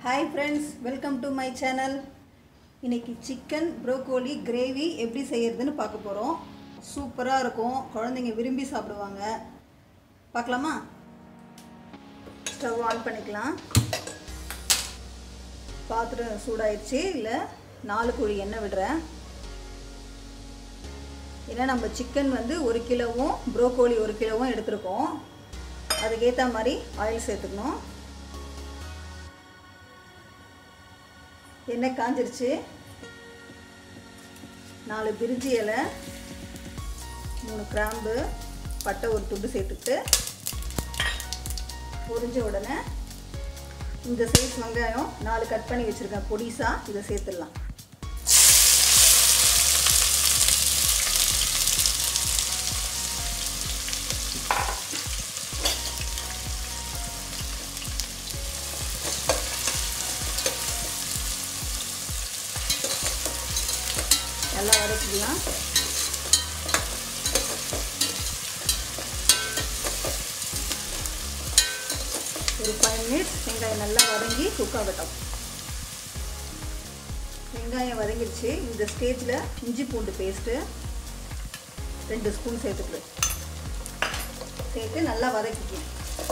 hi friends welcome to my channel இன்னைக்கு chicken broccoli gravy எப்படி செய்யறதுன்னு பார்க்க போகிறோம் சூப்பராக இருக்கும் குழந்தைங்க விரும்பி சாப்பிடுவாங்க பார்க்கலாமா ஸ்டவ் ஆன் பண்ணிக்கலாம் பாத்திரம் சூடாயிடுச்சு இல்லை நாலு குழி எண்ணெய் விடுறேன் ஏன்னா நம்ம சிக்கன் வந்து ஒரு கிலோவும் ப்ரோக்கோலி ஒரு கிலோவும் எடுத்திருக்கோம் அதுக்கேற்ற மாதிரி ஆயில் சேர்த்துக்கணும் எண்ணெய் காஞ்சிருச்சு நாலு பிரிஞ்சி இலை மூணு கிராம்பு பட்டை ஒரு துண்டு சேர்த்துட்டு பொரிஞ்ச உடனே இந்த சைஸ் வெங்காயம் நாலு கட் பண்ணி வச்சுருக்கேன் பொடிசாக இதை சேர்த்துடலாம் நல்லா வதக்கிக்கலாம் ஒரு ஃபைவ் மினிட்ஸ் வெங்காயம் நல்லா வதங்கி குக் ஆகட்டும் வெங்காயம் வதங்கிடுச்சு இந்த ஸ்டேஜில் இஞ்சி பூண்டு பேஸ்ட்டு ரெண்டு ஸ்பூன் சேர்த்துக்கு சேர்த்து நல்லா வதக்கிக்கலாம்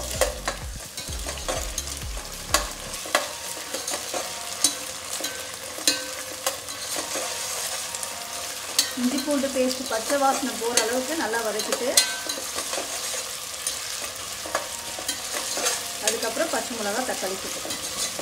இஞ்சி பூண்டு பேஸ்ட் பச்சை வாசனை போகிற அளவுக்கு நல்லா வதக்கிட்டு அதுக்கப்புறம் பச்சை மிளகா தக்காளி சேர்த்துக்கணும்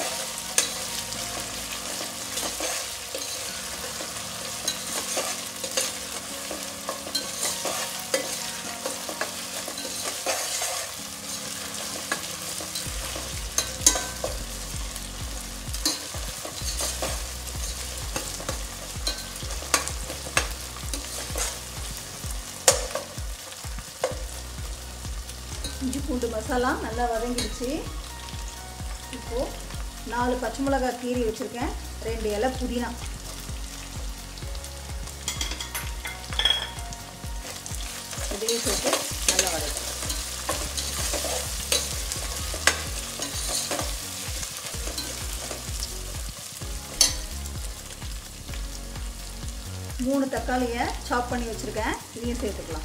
இஞ்சி பூண்டு மசாலா நல்லா வதங்கிடுச்சு இப்போது நாலு பச்சை மிளகாய் கீரி வச்சுருக்கேன் ரெண்டு இலை புதினா இதையும் சேர்த்து நல்லா வதக்கும் மூணு தக்காளியை சாப் பண்ணி வச்சுருக்கேன் இதையும் சேர்த்துக்கலாம்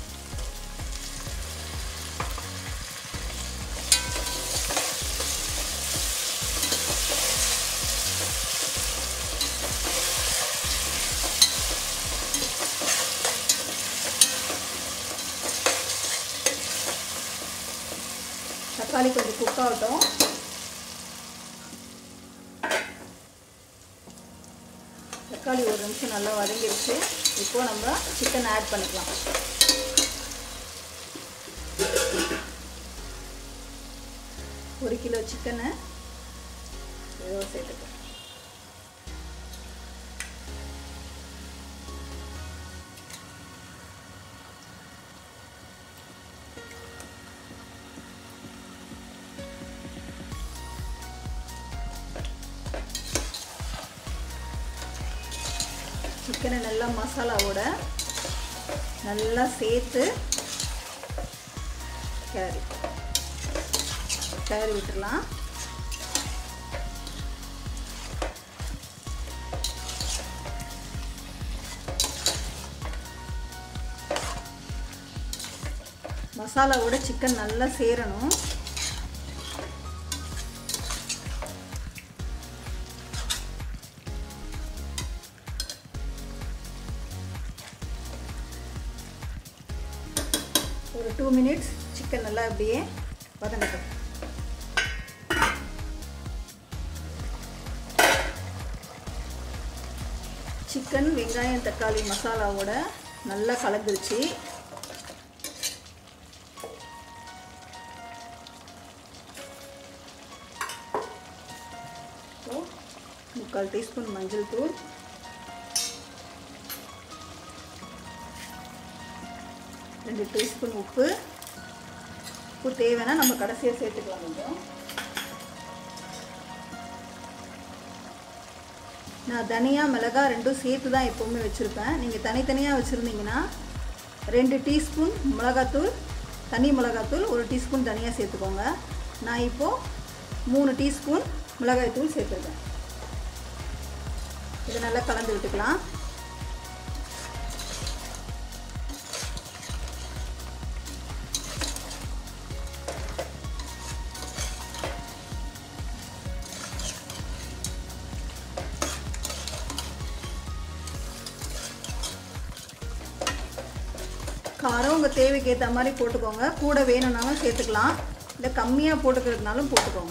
தக்காளி கொஞ்சம் குக் ஆகட்டும் தக்காளி ஒரு நிமிஷம் நல்லா வதங்கிடுச்சு இப்போ நம்ம சிக்கன் ஆட் பண்ணிக்கலாம் ஒரு கிலோ சிக்கனை ஏதோ சேர்த்துக்கலாம் சிக்கனை நல்லா மசாலாவோட நல்லா சேர்த்து கிளறி கிளறி விட்டுடலாம் மசாலாவோட சிக்கன் நல்லா சேரணும் ஒரு டூ மினிட்ஸ் சிக்கன் நல்லா அப்படியே வதங்கட்டும் சிக்கன் வெங்காயம் தக்காளி மசாலாவோட நல்லா கலந்துருச்சு முக்கால் டீஸ்பூன் மஞ்சள் தூள் ரெண்டு டீஸ்பூன் உப்பு உப்பு தேவைன்னா நம்ம கடைசியாக சேர்த்துக்கலாம் கொஞ்சம் நான் தனியா மிளகா ரெண்டும் சேர்த்து தான் எப்போவுமே வச்சுருப்பேன் நீங்கள் தனித்தனியாக வச்சுருந்தீங்கன்னா ரெண்டு டீஸ்பூன் மிளகாத்தூள் தனி மிளகாத்தூள் ஒரு டீஸ்பூன் தனியாக சேர்த்துக்கோங்க நான் இப்போது மூணு டீஸ்பூன் மிளகாய் தூள் சேர்த்துருக்கேன் இதை நல்லா கலந்து விட்டுக்கலாம் காரம் உங்கள் தேவைக்கு ஏற்ற மாதிரி போட்டுக்கோங்க கூட வேணும்னாலும் சேர்த்துக்கலாம் இல்லை கம்மியாக போட்டுக்கிறதுனாலும் போட்டுக்கோங்க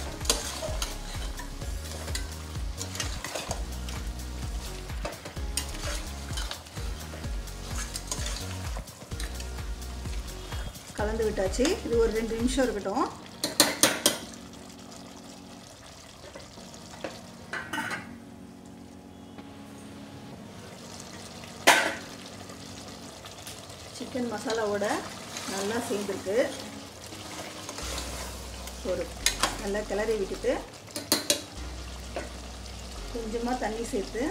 கலந்து விட்டாச்சு இது ஒரு ரெண்டு நிமிஷம் இருக்கட்டும் சிக்கன் மசாலாவோட நல்லா சேர்ந்துருக்கு ஒரு நல்லா கிளறி விட்டுட்டு கொஞ்சமாக தண்ணி சேர்த்து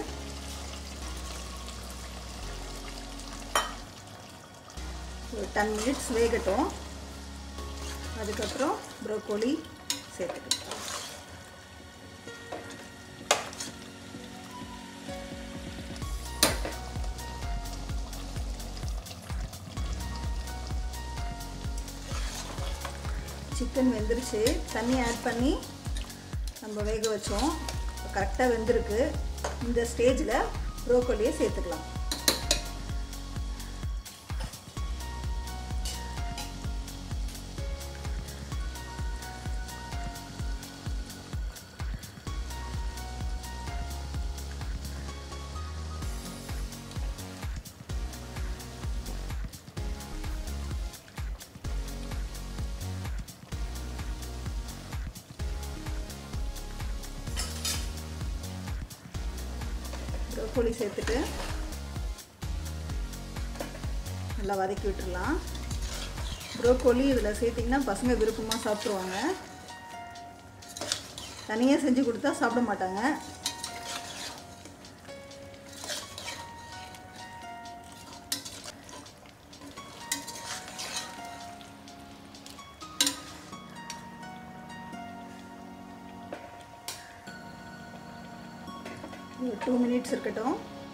ஒரு டென் மினிட்ஸ் வேகட்டும் அதுக்கப்புறம் ப்ரோக்கோலி சேர்த்துக்கலாம் சிக்கன் வெந்துருச்சு தண்ணி ஆட் பண்ணி நம்ம வேக வச்சோம் கரெக்டாக வெந்திருக்கு இந்த ஸ்டேஜில் ப்ரோக்கோலியை சேர்த்துக்கலாம் ப்ரோக்கோலி சேர்த்துட்டு நல்லா வதக்கி விட்டுடலாம் ப்ரோக்கோலி இதில் சேர்த்திங்கன்னா பசங்க விருப்பமாக சாப்பிட்ருவாங்க தனியாக செஞ்சு கொடுத்தா சாப்பிட மாட்டாங்க ஒரு டூ மினிட்ஸ் இருக்கட்டும்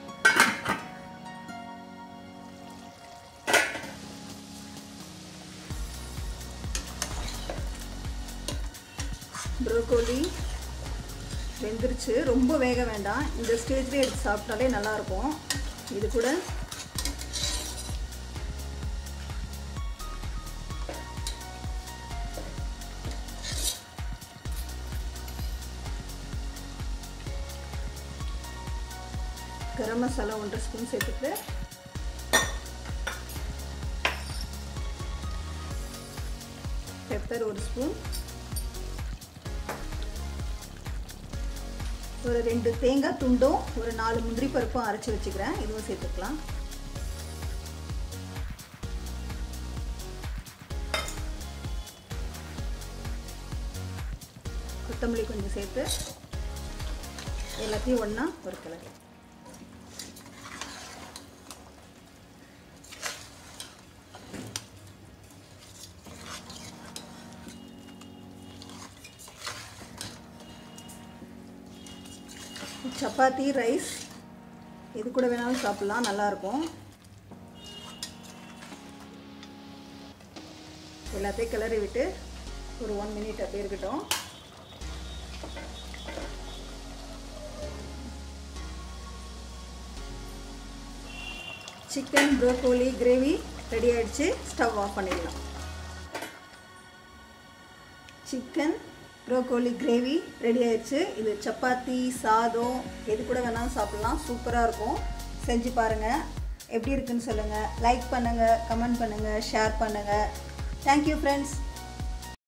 ப்ரோக்கோலி வெந்துருச்சு ரொம்ப வேக வேண்டாம் இந்த ஸ்டேஜ்லேயே எடுத்து சாப்பிட்டாலே நல்லாயிருக்கும் இது கூட கரம் மசாலா ஒன்றரை ஸ்பூன் சேர்த்துட்டு பெப்பர் ஒரு ஸ்பூன் ஒரு ரெண்டு தேங்காய் துண்டும் ஒரு நாலு முந்திரி பருப்பும் அரைச்சி வச்சுக்கிறேன் இதுவும் சேர்த்துக்கலாம் கொத்தமல்லி கொஞ்சம் சேர்த்து எல்லாத்தையும் ஒன்றா ஒரு கிளறி சப்பாத்தி ரைஸ் இது கூட வேணாலும் சாப்பிட்லாம் நல்லாயிருக்கும் எல்லாத்தையும் கிளறி விட்டு ஒரு ஒன் மினிட் அப்படியே இருக்கட்டும் சிக்கன் ப்ரோக்கோலி கிரேவி ரெடி ஆயிடுச்சு ஸ்டவ் ஆஃப் பண்ணிடலாம் சிக்கன் ப்ரோக்கோலி கிரேவி ரெடி ஆயிடுச்சு இது சப்பாத்தி சாதம் எது கூட வேணாலும் சாப்பிட்லாம் சூப்பராக இருக்கும் செஞ்சு பாருங்கள் எப்படி இருக்குன்னு சொல்லுங்கள் லைக் பண்ணுங்கள் கமெண்ட் பண்ணுங்கள் ஷேர் பண்ணுங்கள் தேங்க்யூ ஃப்ரெண்ட்ஸ்